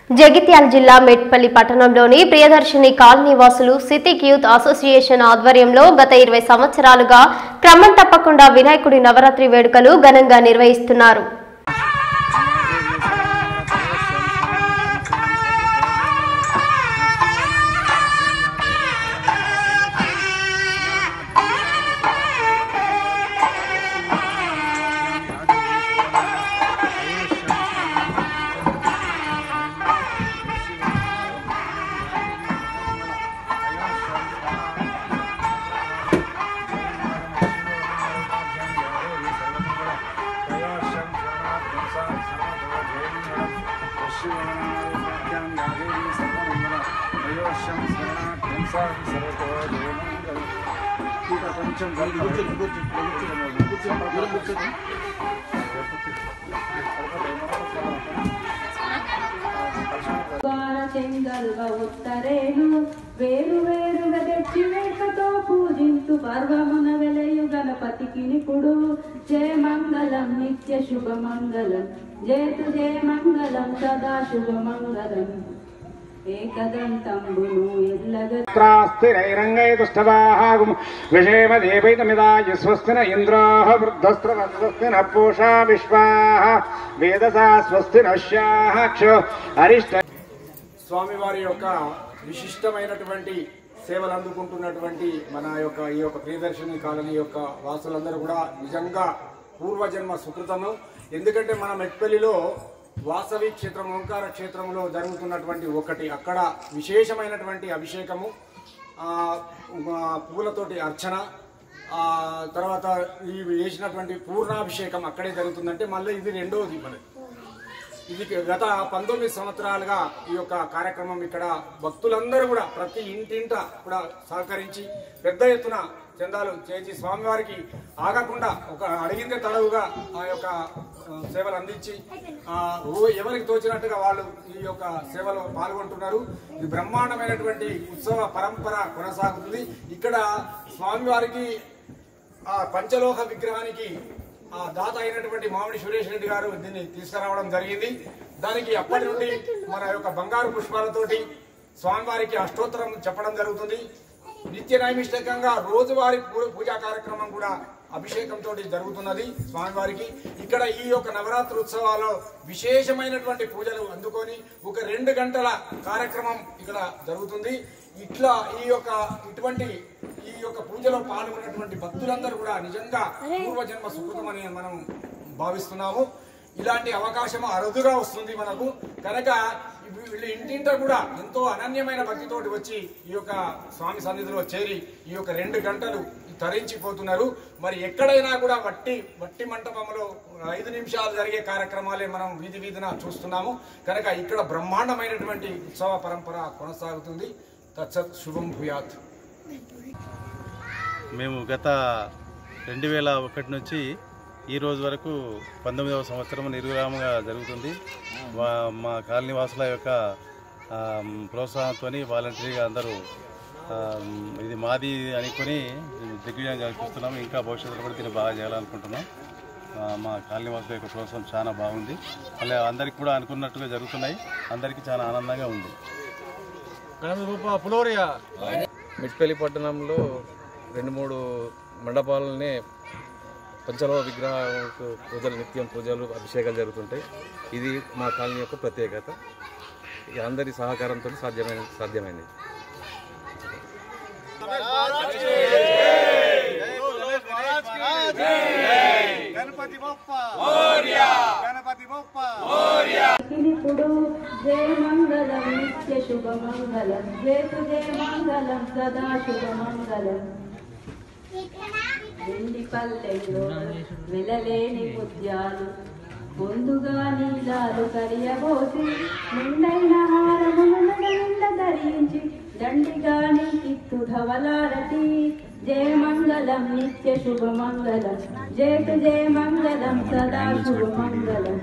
జగిత్యాల జిల్లా మెట్పల్లి పట్టణంలోని ప్రియదర్శిని కాలనీ వాసులు సితిక్ యూత్ అసోసియేషన్ ఆధ్వర్యంలో గత ఇరవై సంవత్సరాలుగా క్రమం తప్పకుండా వినాయకుడి నవరాత్రి వేడుకలు ఘనంగా నిర్వహిస్తున్నారు కొంచెం కూర్చొని కూర్చొని కూర్చొని వార చెంగల్వ ఉత్తరేను వేరు వేరుగా తెచ్చి వేకతో పూజింతు పర్వమున వెలయు గణపతికి నిపుడు జయ మంగళం నిత్య శుభ మంగళం జయతు జయ మంగళం సదా శుభ మంగళం ఏకదంతంబును ఎల్లగ స్థిరైరంగైతుష్టవాహాగుం విషేమ దేవైతమిదాయ స్వస్తి న ఇంద్రాः వృద్ధస్త్రవస్వస్తి న పూషా విశ్వాः వేదసా స్వస్తి నశ్యాः క్షో అరిష్ట స్వామివారి యొక్క విశిష్టమైనటువంటి సేవలు అందుకుంటున్నటువంటి మన యొక్క ఈ యొక్క ప్రియదర్శిని కాలనీ యొక్క వాసులందరూ కూడా నిజంగా పూర్వజన్మ సుకృతము ఎందుకంటే మన మెట్పల్లిలో వాసవి క్షేత్రం ఓంకార క్షేత్రంలో జరుగుతున్నటువంటి ఒకటి అక్కడ విశేషమైనటువంటి అభిషేకము ఆ, ఆ, పూలతోటి అర్చన ఆ తర్వాత ఈ వేసినటువంటి పూర్ణాభిషేకం అక్కడే జరుగుతుందంటే మళ్ళీ ఇది రెండోది మనది ఇది గత పంతొమ్మిది సంవత్సరాలుగా ఈ యొక్క కార్యక్రమం ఇక్కడ భక్తులందరూ కూడా ప్రతి ఇంటింట కూడా సహకరించి పెద్ద ఎత్తున చందాలు చేసి స్వామివారికి ఆగకుండా ఒక అడిగిందే తడవుగా ఆ యొక్క ఆ, సేవలు అందించి ఆ, ఓ- ఎవరికి తోచినట్టుగా వాళ్ళు ఈ యొక్క సేవలో పాల్గొంటున్నారు ఇది బ్రహ్మాండమైనటువంటి ఉత్సవ పరంపర కొనసాగుతుంది ఇక్కడ స్వామివారికి ఆ పంచలోహ విగ్రహానికి ఆ దాత అయినటువంటి మామిడి సురేష్ రెడ్డి గారు దీన్ని తీసుకురావడం జరిగింది దానికి అప్పటి నుండి మన యొక్క బంగారు పుష్పాలతోటి స్వామివారికి అష్టోత్తరం చెప్పడం జరుగుతుంది నిత్య నైమిష్టకంగా రోజువారీ పూ- పూజా కార్యక్రమం కూడా అభిషేకంతో జరుగుతున్నది స్వామివారికి ఇక్కడ ఈ యొక్క నవరాత్రి ఉత్సవాల్లో విశేషమైనటువంటి పూజలు అందుకొని ఒక రెండు గంటల కార్యక్రమం ఇక్కడ జరుగుతుంది ఇట్లా ఈ యొక్క ఇటువంటి ఈ యొక్క పూజలో పాల్గొన్నటువంటి భక్తులందరూ కూడా నిజంగా పూర్వజన్మ సుకృతమని మనం భావిస్తున్నాము ఇలాంటి అవకాశం అరుదుగా వస్తుంది మనకు కనుక వీళ్ళు ఇంటింట కూడా ఎంతో అనన్యమైన భక్తితోటి వచ్చి ఈ యొక్క స్వామి సన్నిధిలో చేరి ఈ యొక్క రెండు గంటలు తరించిపోతున్నారు మరి ఎక్కడైనా కూడా వట్టి వట్టి మంటపంలో ఐదు నిమిషాలు జరిగే కార్యక్రమాలే మనం వీధి వీధిన చూస్తున్నాము కనుక ఇక్కడ బ్రహ్మాండమైనటువంటి ఉత్సవ పరంపర కొనసాగుతుంది తత్సత్ శుభం భూయాత్ మేము గత రెండు వేల ఒకటి నుంచి ఈ రోజు వరకు పంతొమ్మిదవ సంవత్సరం నిర్విరామంగా జరుగుతుంది మా- మా కాలనీ వాసుల యొక్క ప్రోత్సాహంతో వాలంటరీగా అందరూ ఆ, ఇది మాది అనుకొని దిగ్విజయం జరిపిస్తున్నాము ఇంకా భవిష్యత్తులో కూడా దీన్ని బాగా చేయాలనుకుంటున్నాం ఆ, మా కాలనీ వాసుల యొక్క ప్రోత్సాహం చాలా బాగుంది మళ్ళీ అందరికి కూడా అనుకున్నట్టుగా జరుగుతున్నాయి అందరికీ చాలా ఆనందంగా ఉంది మిట్పల్లి పట్టణంలో రెండు మూడు మండపాలనే పంచలోహ విగ్రహ పూజలు నిత్యం పూజలు అభిషేకాలు జరుగుతుంటాయి ఇది మా కాలనీ యొక్క ప్రత్యేకత ఇక అందరి సహకారంతో సాధ్యమైన సాధ్యమైనది నిపుడు జయ మంగళం నిత్య శుభ మంగళం జయతు జయ మంగళం సదా శుభ మంగళం వెండి పల్లెల్లో వెలలేని ముత్యాలు ముందుగా నీలాలు కరియబోసి నిండైన హారములను నిండ ధరించి దండిగాని కిత్తుధవలారతి జయ మంగళం నిత్య శుభ మంగళం జయతు జయ మంగళం సదా శుభ మంగళం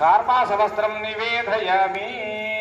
కార్పాసవస్త్రం నివేదయామి